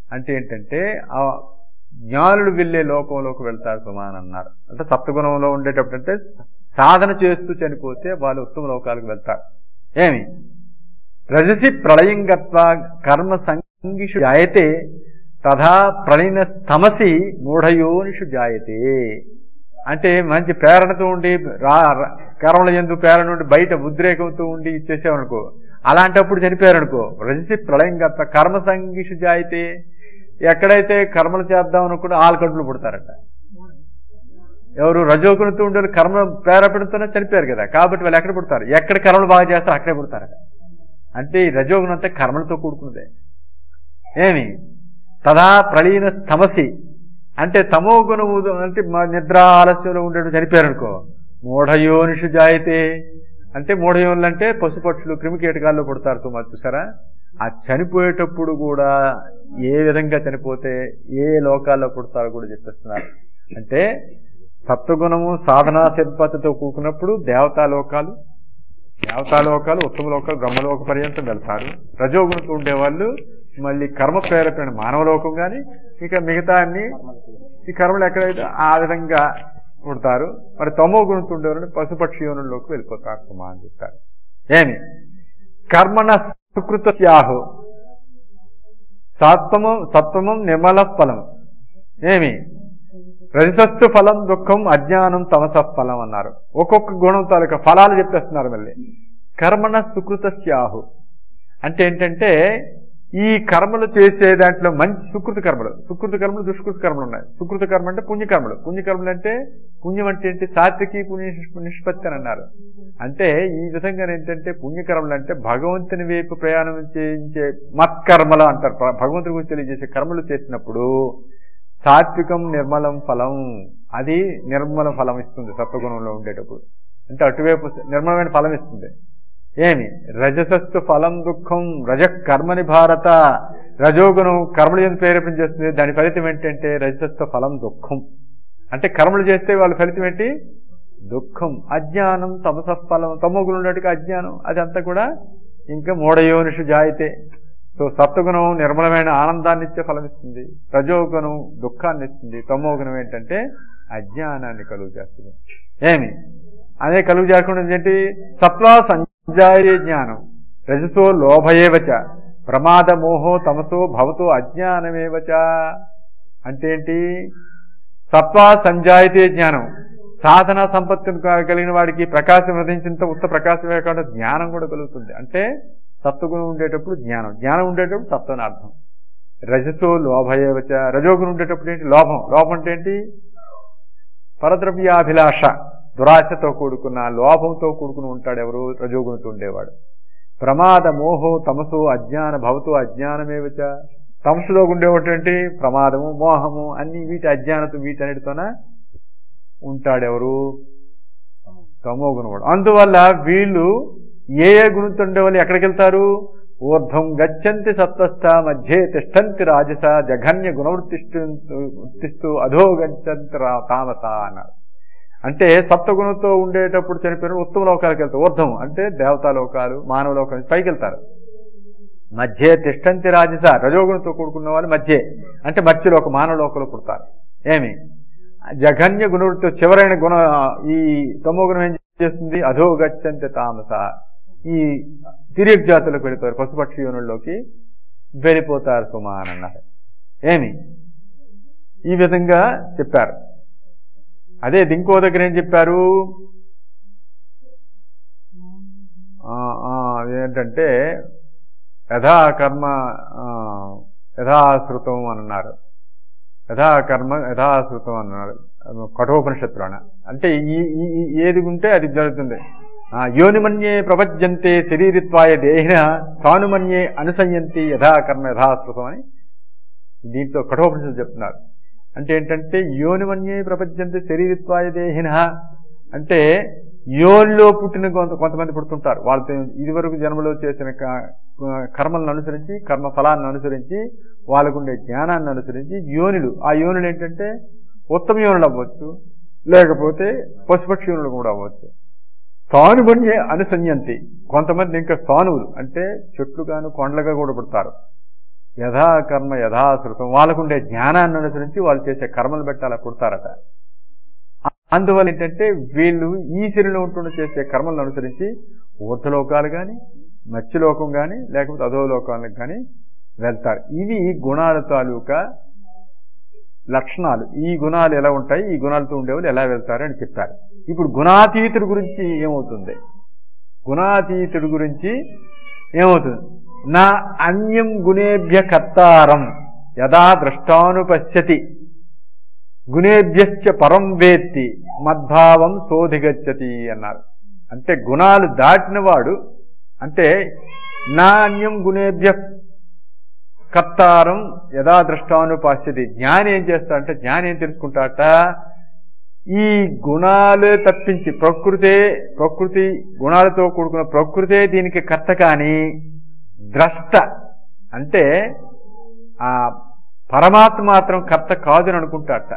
A: అంటే ఏంటంటే ఆ జ్ఞానులు వెళ్ళే లోకంలోకి వెళ్తారు సుమాన్ అన్నారు అంటే సప్తగుణంలో ఉండేటప్పుడు అంటే సాధన చేస్తూ చనిపోతే వాళ్ళు ఉత్తమ లోకాలకు వెళ్తారు ఏమి రజసి ప్రళయం గత్వ కర్మ సంగిషు జాయతే తథా ప్రళయన తమసి మూఢయోనిషు జాయతే అంటే మంచి ప్రేరణతో ఉండి రా రా- కర్మల ఎందు ప్రేరణ ఉండి బయట ఉద్రేకంతో ఉండి ఇచ్చేసామనుకో అలాంటప్పుడు చనిపోయారనుకో రజసి ప్రళయం గత్వ కర్మ సంగిషు జాయితే ఎక్కడైతే కర్మలు చేద్దాం అనుకుంటే ఆలకడ్లు పుడతారట ఎవరు రజోగుణతో ఉండే వాళ్ళు కర్మ ప్రేరేపణతోనే చనిపోయారు కదా కాబట్టి వాళ్ళు ఎక్కడ పుడతారు ఎక్కడ కర్మలు బాగా చేస్తారో అక్కడే పుడతారట అంటే ఈ రజోగుణం అంతా కర్మలతో కూడుకున్నదే ఏమి తదా ప్రళీన తమసి అంటే తమో గుణము అంటే మా నిద్ర ఆలస్యంలో ఉండేటు చనిపోయారనుకో మూఢయోనిషు జాయితే అంటే మూఢయోనులు అంటే పశుపక్షులు క్రిమికీటకాల్లో పుడతారు సుమా చూసారా ఆ చనిపోయేటప్పుడు కూడా ఏ విధంగా చనిపోతే ఏ లోకాల్లో పుడతారో కూడా చెప్పేస్తున్నారు అంటే సత్వగుణము సాధనా సిద్ధాతితో కూకున్నప్పుడు దేవతా లోకాలు దేవతా లోకాలు ఉత్తమ లోకాలు బ్రహ్మలోక పర్యంతం వెళ్తారు రజోగుణంతో ఉండేవాళ్ళు మళ్ళీ కర్మ ప్రేరేపణ మానవ లోకం కానీ ఇక మిగతా అన్ని ఈ కర్మలు ఎక్కడైతే ఆ విధంగా పుడతారు మరి తమో గుణంతో ఉండేవాళ్ళు పశుపక్షి యోనుల్లోకి వెళ్ళిపోతారు సుమా అని చెప్తారు ఏమి కర్మణ సుకృత స్యాహు సత్వము సత్వమం నిర్మల ఫలం ఏమి రజసస్తు ఫలం దుఃఖం అజ్ఞానం తమస ఫలం అన్నారు ఒక్కొక్క గుణం తాలూకా ఫలాలు చెప్పేస్తున్నారు మళ్ళీ కర్మణ సుకృత స్యాహు అంటే ఏంటంటే ఈ కర్మలు చేసే దాంట్లో మంచి సుకృత కర్మలు సుకృత కర్మలు దుష్కృత కర్మలు ఉన్నాయి సుకృత కర్మ అంటే పుణ్యకర్మలు పుణ్యకర్మలు అంటే పుణ్యం అంటే ఏంటి సాత్వికి పుణ్య నిష్పత్తి అని అన్నారు అంటే ఈ విధంగా ఏంటంటే పుణ్యకర్మలు అంటే భగవంతుని వైపు ప్రయాణం చేయించే మత్కర్మలు అంటారు ప్ర- భగవంతుని గురించి తెలియజేసే కర్మలు చేసినప్పుడు సాత్వికం నిర్మలం ఫలం అది నిర్మల ఫలం ఇస్తుంది సత్వగుణంలో ఉండేటప్పుడు అంటే అటువైపు నిర్మలమైన ఫలం ఇస్తుంది ఏమి రజసస్తు ఫలం దుఃఖం రజ కర్మని భారత రజోగుణం కర్మలు ఎందుకు ప్రేరేపణ చేస్తుంది దాని ఫలితం ఏంటంటే రజసస్తు ఫలం దుఃఖం అంటే కర్మలు చేస్తే వాళ్ళ ఫలితం ఏంటి దుఃఖం అజ్ఞానం తమస ఫలం తమోగుణం ఉన్నట్టుగా అజ్ఞానం అదంతా కూడా ఇంకా మూఢయోనిషు జాయితే సో సత్వగుణం నిర్మలమైన ఆనందాన్ని ఇచ్చే ఫలం ఇస్తుంది రజోగుణం దుఃఖాన్ని ఇస్తుంది తమోగుణం ఏంటంటే అజ్ఞానాన్ని కలుగు చేస్తుంది ఏమి అదే కలుగు చేయకుండా ఏంటి సత్వ సంజాయే జ్ఞానం రజసో లోభయేవచ ప్రమాద మోహో తమసో భవతో అజ్ఞానమేవచ అంటే ఏంటి సత్వ సంజాయితే జ్ఞానం సాధన సంపత్తిని క- కలిగిన వాడికి ప్రకాశం వధించినంత ఉత్త ప్రకాశమే కాకుండా జ్ఞానం కూడా కలుగుతుంది అంటే సత్వగుణం ఉండేటప్పుడు జ్ఞానం జ్ఞానం ఉండేటప్పుడు సత్వం అని అర్థం రజసో లోభయేవచ రజోగుణం ఉండేటప్పుడు ఏంటి లోభం లోభం అంటే ఏంటి పరద్రవ్యాభిలాష దురాశతో కూడుకున్న లోభంతో కూడుకుని ఉంటాడు ఎవరు రజోగుణంతో ఉండేవాడు ప్రమాద మోహో తమసు అజ్ఞాన భవతో అజ్ఞానమేవచ తమసులో ఉండేటువంటి ప్రమాదము మోహము అన్ని వీటి అజ్ఞానత వీటన్నిటితోన ఉంటాడెవరు తమో గుణవాడు అందువల్ల వీళ్ళు ఏ ఏ గుణంతో ఉండే వాళ్ళు ఎక్కడికి వెళ్తారు ఊర్ధ్వం గచ్చంతి సత్వస్థ మధ్యే తిష్టంతి రాజస జఘన్య గుణవృత్తిస్తూ అధో గచ్చంతి రా- తామస అన్నారు అంటే సప్తగుణంతో ఉండేటప్పుడు చనిపోయిన ఉత్తమ లోకాలకు వెళ్తారు ఊర్ధ్వం అంటే దేవతా లోకాలు మానవ లోకాలు పైకి వెళ్తారు మధ్య తిష్టంతి రాజస రజోగుణంతో కూడుకున్న వాళ్ళు మధ్య అంటే మధ్యలో ఒక మానవ లోకంలో పుడతారు ఏమి జఘన్య గుణవృత్తి చివరైన గుణ ఈ తమో గుణం ఏం చేస్తుంది అధో గచ్చంతి తామస ఈ తిరిగి జాతులకు వెళ్ళిపోయారు పశుపక్షి యోనుల్లోకి వెళ్ళిపోతారు సుమా అని అన్నారు ఏమి ఈ విధంగా చెప్పారు అదే ఇంకో దగ్గర ఏం చెప్పారు ఆ, ఆ, ఏంటంటే యథా కర్మ ఆ, యథాశ్రుతం అని అన్నారు యథా కర్మ యథాశ్రుతం అన్నారు కఠోపనిషత్తులోన అంటే ఈ ఈ- ఈ- ఏది ఉంటే అది జరుగుతుంది ఆ, యోనిమన్యే ప్రపద్యంతే శరీరిత్వాయ దేహిన తానుమన్యే అనుసంయంతి యథా కర్మ యథాశ్రుతం అని దీంట్లో కఠోపనిషత్తు చెప్తున్నారు అంటే ఏంటంటే యోనిమన్యే ప్రపంచంతే శరీరత్వాయ దేహిన అంటే యోనిలో పుట్టిన కొంత కొంతమంది పుడుతుంటారు వాళ్ళతో ఇదివరకు జన్మలో చేసిన క- కర్మలను అనుసరించి కర్మ ఫలాన్ని అనుసరించి వాళ్ళకుండే జ్ఞానాన్ని అనుసరించి యోనులు ఆ యోనులు ఏంటంటే ఉత్తమ యోనులు అవ్వచ్చు లేకపోతే పశుపక్షి యోనులు కూడా అవ్వచ్చు స్థానుమన్యే అనుసంయంతి కొంతమంది ఇంకా స్థానువులు అంటే చెట్లు గాను కొండలుగా కూడా పుడతారు యథాకర్మ యథాశ్రుతం వాళ్ళకుండే జ్ఞానాన్ని అనుసరించి వాళ్ళు చేసే కర్మలు బట్టి అలా పుడతారట అందువల్ల ఏంటంటే వీళ్ళు ఈ శరీరంలో ఉంటుండే చేసే కర్మలను అనుసరించి ఊర్ధలోకాలు కానీ మత్స్యలోకం కానీ లేకపోతే అధోలోకాలకు కానీ వెళ్తారు ఇవి గుణాల తాలూకా లక్షణాలు ఈ గుణాలు ఎలా ఉంటాయి ఈ గుణాలతో ఉండేవాళ్ళు ఎలా వెళ్తారు అని చెప్పారు ఇప్పుడు గుణాతీతుడి గురించి ఏమవుతుంది గుణాతీతుడి గురించి ఏమవుతుంది నా అన్యం గుణేభ్య కర్తారం యథా ద్రష్టానుపశ్యతి గుణేభ్యశ్చ పరం వేత్తి మద్భావం శోధిగచ్చతి అన్నారు అంటే గుణాలు దాటినవాడు అంటే నా అన్యం గుణేభ్య కర్తారం యథా దృష్టానుపాస్యతి జ్ఞాని ఏం చేస్తాడంటే జ్ఞాని ఏం తెలుసుకుంటాట ఈ గుణాలే తప్పించి ప్రకృతే ప్రకృతి గుణాలతో కూడుకున్న ప్రకృతే దీనికి కర్త కానీ ద్రష్ట అంటే ఆ పరమాత్మ మాత్రం కర్త కాదు అని అనుకుంటాట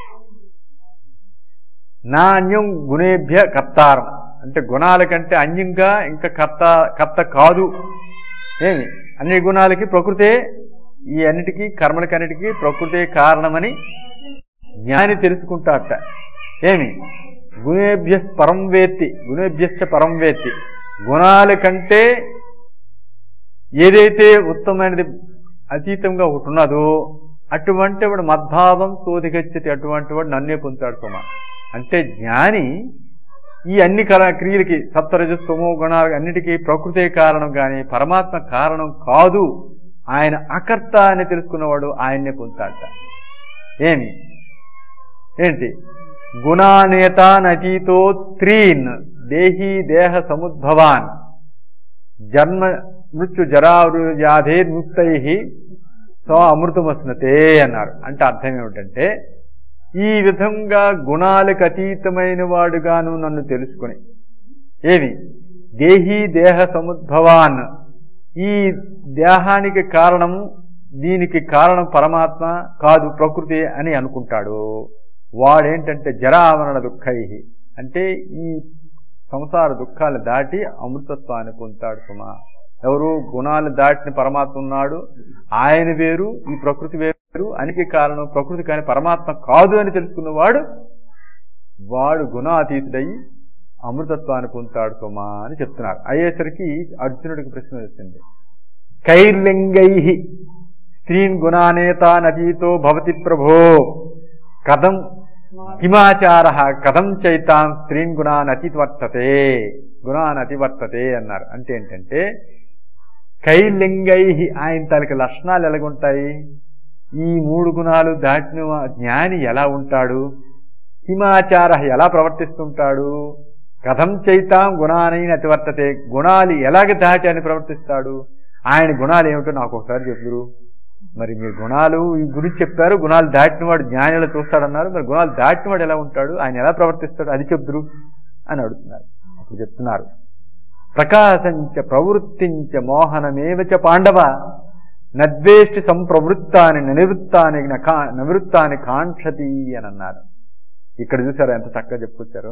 A: నా అన్యం గుణేభ్య కర్తారం అంటే గుణాల కంటే అన్యంగా ఇంకా కర్త కర్త కాదు ఏమి అన్ని గుణాలకి ప్రకృతే ఈ అన్నిటికీ కర్మలకన్నిటికీ ప్రకృతే కారణమని జ్ఞాని తెలుసుకుంటాట ఏమి గుణేభ్య పరం వేత్తి గుణేభ్యశ్చ పరం వేత్తి గుణాల కంటే ఏదైతే ఉత్తమమైనది అతీతంగా ఒకటి ఉన్నదో అటువంటి వాడు మద్భావం శోధిగచ్చతి అటువంటి వాడు నన్నే పొందుతాడు సుమ అంటే జ్ఞాని ఈ అన్ని కళ క్రియలకి సప్తరజస్తమో గుణాలు అన్నిటికీ ప్రకృతే కారణం కానీ పరమాత్మ కారణం కాదు ఆయన అకర్త అని తెలుసుకున్నవాడు ఆయన్నే పొందుతాడట ఏమి ఏంటి గుణానేత నతీతో త్రీన్ దేహీ దేహ సముద్భవాన్ జన్మ మృత్యు జరావ్యాధే ముక్తై సో అమృతమస్నతే అన్నారు అంటే అర్థం ఏమిటంటే ఈ విధంగా గుణాలకు అతీతమైన వాడుగాను నన్ను తెలుసుకుని ఏవి దేహీ దేహ సముద్భవాన్ ఈ దేహానికి కారణం దీనికి కారణం పరమాత్మ కాదు ప్రకృతి అని అనుకుంటాడు వాడేంటంటే జరావరణ దుఃఖై అంటే ఈ సంసార దుఃఖాలు దాటి అమృతత్వాన్ని పొందుతాడు సుమా ఎవరు గుణాలు దాటిన పరమాత్మ ఉన్నాడు ఆయన వేరు ఈ ప్రకృతి వేరు అనికి కారణం ప్రకృతి కానీ పరమాత్మ కాదు అని తెలుసుకున్నవాడు వాడు గుణాతీతుడై అమృతత్వాన్ని పొందుతాడు సుమా అని చెప్తున్నారు అయ్యేసరికి అర్జునుడికి ప్రశ్న వచ్చింది కైర్లింగై స్త్రీన్ గుణానేత నతీతో భవతి ప్రభో కథం కిమాచార కథం చైతాం స్త్రీన్ గుణాన్ అతివర్తతే గుణాన్ అతివర్తతే అన్నారు అంటే ఏంటంటే కైలింగై ఆయన తనకి లక్షణాలు ఎలాగుంటాయి ఈ మూడు గుణాలు దాటిన జ్ఞాని ఎలా ఉంటాడు హిమాచార ఎలా ప్రవర్తిస్తుంటాడు కథం చైతాం గుణానైన అతివర్తతే గుణాలు ఎలాగ దాటి అని ప్రవర్తిస్తాడు ఆయన గుణాలు ఏమిటో నాకు ఒకసారి చెప్పుదురు మరి మీరు గుణాలు ఈ గురించి చెప్పారు గుణాలు దాటినవాడు జ్ఞానిలో చూస్తాడన్నారు మరి గుణాలు దాటినవాడు ఎలా ఉంటాడు ఆయన ఎలా ప్రవర్తిస్తాడు అది చెప్దురు అని అడుగుతున్నారు అప్పుడు చెప్తున్నారు ప్రకాశంచ ప్రవృత్తించ మోహనమేవచ పాండవ నద్వేష్టి సంప్రవృత్తాన్ని నివృత్తాన్ని నివృత్తాన్ని కాంక్షతి అని అన్నారు ఇక్కడ చూసారా ఎంత చక్కగా చెప్పుకొచ్చారు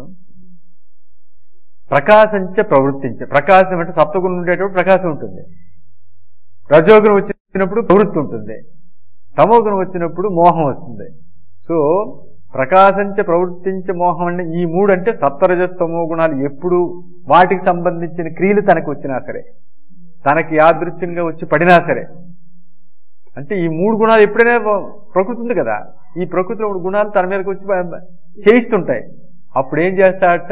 A: ప్రకాశంచ ప్రవృత్తించ ప్రకాశం అంటే సప్తగుణం ఉండేటప్పుడు ప్రకాశం ఉంటుంది రజోగుణం వచ్చినప్పుడు ప్రవృత్తి ఉంటుంది తమోగుణం వచ్చినప్పుడు మోహం వస్తుంది సో ప్రకాశంచ ప్రవృత్తించ మోహం అంటే ఈ మూడు అంటే సప్తరజస్తమో గుణాలు ఎప్పుడు వాటికి సంబంధించిన క్రియలు తనకు వచ్చినా సరే తనకి యాదృచ్ఛంగా వచ్చి పడినా సరే అంటే ఈ మూడు గుణాలు ఎప్పుడైనా ప్రకృతి ఉంది కదా ఈ ప్రకృతిలో మూడు గుణాలు తన మీదకి వచ్చి చేయిస్తుంటాయి అప్పుడు ఏం చేస్తాడట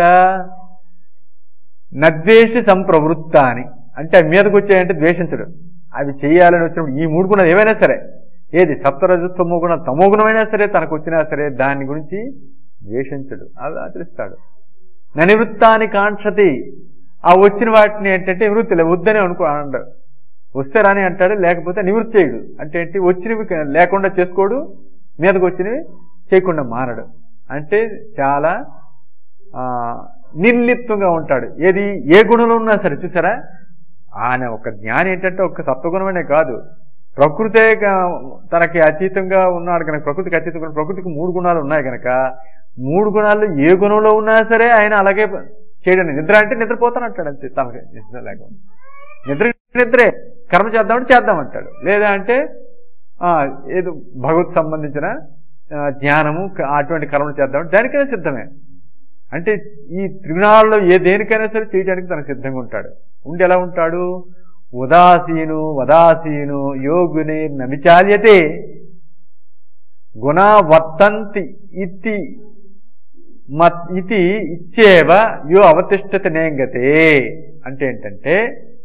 A: నద్వేషి సంప్రవృత్త అని అంటే అవి మీదకి వచ్చాయంటే ద్వేషించడు అవి చేయాలని వచ్చినప్పుడు ఈ మూడు గుణాలు ఏవైనా సరే ఏది సప్తరజస్తమో గుణం తమో గుణమైనా సరే తనకు వచ్చినా సరే దాని గురించి ద్వేషించడు అది ఆచరిస్తాడు ననివృత్తాన్ని కాంక్షతి ఆ వచ్చిన వాటిని ఏంటంటే వృత్తిలే వద్దని అనుకో అంటాడు వస్తే రాని అంటాడు లేకపోతే నివృత్తి చేయడు అంటే ఏంటి వచ్చినవి లేకుండా చేసుకోడు మీదకి వచ్చినవి చేయకుండా మానడు అంటే చాలా నిర్లిప్తంగా ఉంటాడు ఏది ఏ గుణంలో ఉన్నా సరే చూసారా ఆయన ఒక జ్ఞాని ఏంటంటే ఒక సత్వగుణమనే కాదు ప్రకృతే తనకి అతీతంగా ఉన్నాడు కనుక ప్రకృతికి అతీతంగా ప్రకృతికి మూడు గుణాలు ఉన్నాయి కనుక మూడు గుణాలు ఏ గుణంలో ఉన్నా సరే ఆయన అలాగే చేయడం నిద్ర అంటే నిద్రపోతానంటాడు అంతే తనకి నిద్ర లేకుండా నిద్ర నిద్రే కర్మ చేద్దామంటే చేద్దామంటాడు లేదా అంటే ఆ, ఏదో భగవత్ సంబంధించిన ఆ, జ్ఞానము క- అటువంటి కర్మలు చేద్దాం దానికైనా సిద్ధమే అంటే ఈ త్రిగుణాలలో ఏ దేనికైనా సరే చేయడానికి తనకు సిద్ధంగా ఉంటాడు ఉండి ఎలా ఉంటాడు ఉదాసీను వదాసీను యోగుని నవిచాల్యతే గుణ వర్తంతి ఇతి మత్ ఇది ఇచ్చేవ యో అవతిష్టత నేంగతే అంటే ఏంటంటే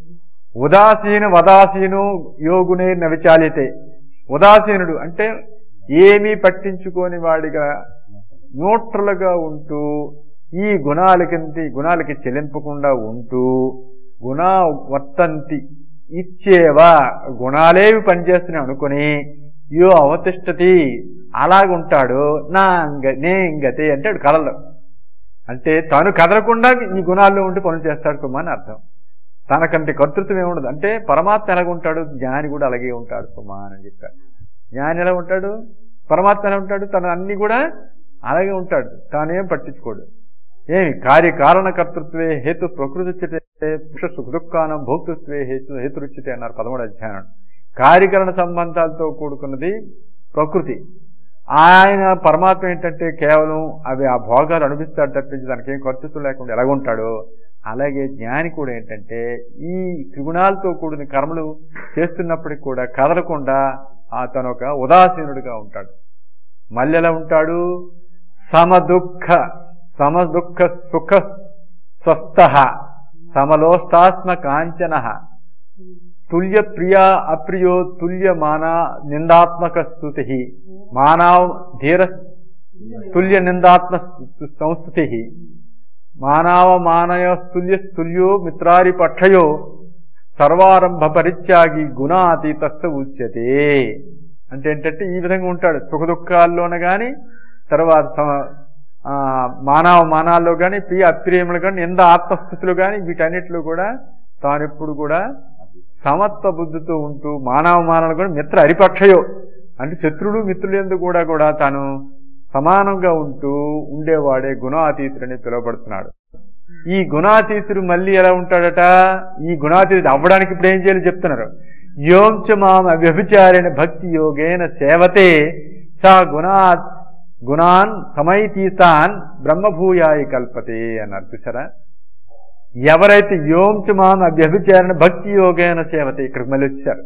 A: ఉదాసీన వదాసీను యోగునే నవిచాలితే ఉదాసీనుడు అంటే ఏమీ పట్టించుకోని వాడిగా న్యూట్రల్గా ఉంటూ ఈ గుణాలకి గుణాలకి చెలింపకుండా ఉంటూ గుణ వర్తంతి ఇచ్చేవా గుణాలేవి పనిచేస్తున్నాయి అనుకుని యో అవతిష్టతి అలాగుంటాడు నా అంగ నే ఇంగతే అంటాడు కళలో అంటే తాను కదలకుండా ఈ గుణాల్లో ఉండి పనులు చేస్తాడు సుమా అని అర్థం తనకంటే కర్తృత్వం ఏముండదు అంటే పరమాత్మ ఎలాగ ఉంటాడు జ్ఞాని కూడా అలాగే ఉంటాడు సుమా అని చెప్పాడు జ్ఞాని ఎలా ఉంటాడు పరమాత్మ ఎలా ఉంటాడు తన అన్ని కూడా అలాగే ఉంటాడు తానేం పట్టించుకోడు ఏమి కార్యకారణ కర్తృత్వే హేతు ప్రకృతిచ్యతే పురుష సుఖ దుఃఖానం భోక్తృత్వే హేతు హేతురుచ్యతే అన్నారు పదమూడు అధ్యాయం కార్యకరణ సంబంధాలతో కూడుకున్నది ప్రకృతి ఆయన పరమాత్మ ఏంటంటే కేవలం అవి ఆ భోగాలు అనిపిస్తాడు తప్పించి దానికి ఏం ఖర్చుతో లేకుండా ఎలాగుంటాడో అలాగే జ్ఞాని కూడా ఏంటంటే ఈ త్రిగుణాలతో కూడిన కర్మలు చేస్తున్నప్పటికి కూడా కదలకుండా ఆ తను ఒక ఉదాసీనుడిగా ఉంటాడు మళ్ళీ ఎలా ఉంటాడు సమదుఃఖ సమదుఃఖ సుఖ స్వస్థ సమలోష్టాస్మ కాంచన తుల్య ప్రియా అప్రియో తుల్య మానా నిందాత్మక స్థుతి మానవ ధీర తుల్య నిందాత్మ సంస్థుతి మానవ మానయ స్తుల్య స్తుల్యో మిత్రారి పక్షయో సర్వారంభ పరిత్యాగి గుణాతీతస్స ఉచ్యతే అంటే ఏంటంటే ఈ విధంగా ఉంటాడు సుఖ దుఃఖాల్లోన గాని తర్వాత సమ- ఆ, మానవ మానాల్లో గాని ప్రియ అప్రియములు గాని నింద ఆత్మస్థితులు గాని వీటన్నిటిలో కూడా తాను ఎప్పుడు కూడా సమత్వ బుద్ధితో ఉంటూ మానవ మానవులు కూడా మిత్ర హరిపక్షయో అంటే శత్రుడు మిత్రులు ఎందుకు కూడా కూడా తాను సమానంగా ఉంటూ ఉండేవాడే గుణాతీతుడని పిలువబడుతున్నాడు ఈ గుణాతీతుడు మళ్ళీ ఎలా ఉంటాడట ఈ గుణాతీతుడు అవ్వడానికి ఇప్పుడు ఏం చేయాలి చెప్తున్నారు యోంచ మామ వ్యభిచారిణ భక్తి యోగేన సేవతే సా గుణా గుణాన్ సమైతీతాన్ బ్రహ్మభూయాయి కల్పతే అన్నారు చూసారా ఎవరైతే యోంచ మామ వ్యభిచారణ భక్తి యోగేన సేవతే ఇక్కడికి మళ్ళీ వచ్చారు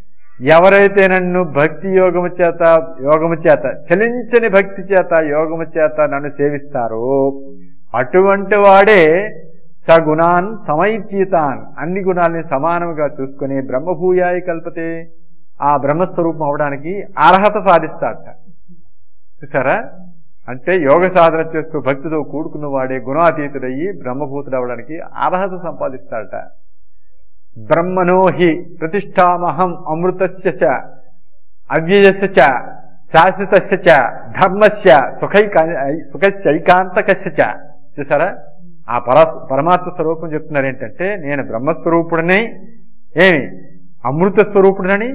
A: ఎవరైతే నన్ను భక్తి యోగము చేత యోగము చేత చలించని భక్తి చేత యోగము చేత నన్ను సేవిస్తారో అటువంటి వాడే సగుణాన్ సమైతీతాన్ అన్ని గుణాలని సమానముగా చూసుకుని బ్రహ్మభూయాయి కల్పతే ఆ బ్రహ్మస్వరూపం అవడానికి అర్హత సాధిస్తాడట చూసారా అంటే యోగ సాధన చేస్తూ భక్తితో కూడుకున్న వాడే గుణాతీతుడయ్యి బ్రహ్మభూతుడు అవడానికి అర్హత సంపాదిస్తాడట బ్రహ్మణో హి ప్రతిష్టామహం అమృతస్య చ అవ్యయస్య చ శాశ్వతస్య చ ధర్మస్య సుఖైకా సుఖస్యైకాంతకస్య చ చూసారా ఆ పర పరమాత్మ స్వరూపం చెప్తున్నారు ఏంటంటే నేను బ్రహ్మస్వరూపుడని ఏమి అమృత స్వరూపుడని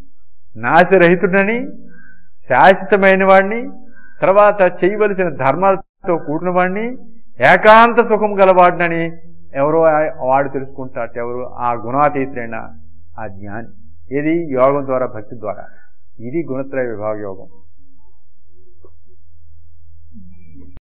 A: నాశరహితుడని శాశ్వతమైన వాడిని తర్వాత చేయవలసిన ధర్మాలతో కూడిన వాడిని ఏకాంత సుఖం గలవాడినని ఎవరో ఆ- వాడు తెలుసుకుంటాట ఎవరు ఆ గుణాతీతుడైన ఆ జ్ఞాని ఇది యోగం ద్వారా భక్తి ద్వారా ఇది గుణత్రయ విభాగ యోగం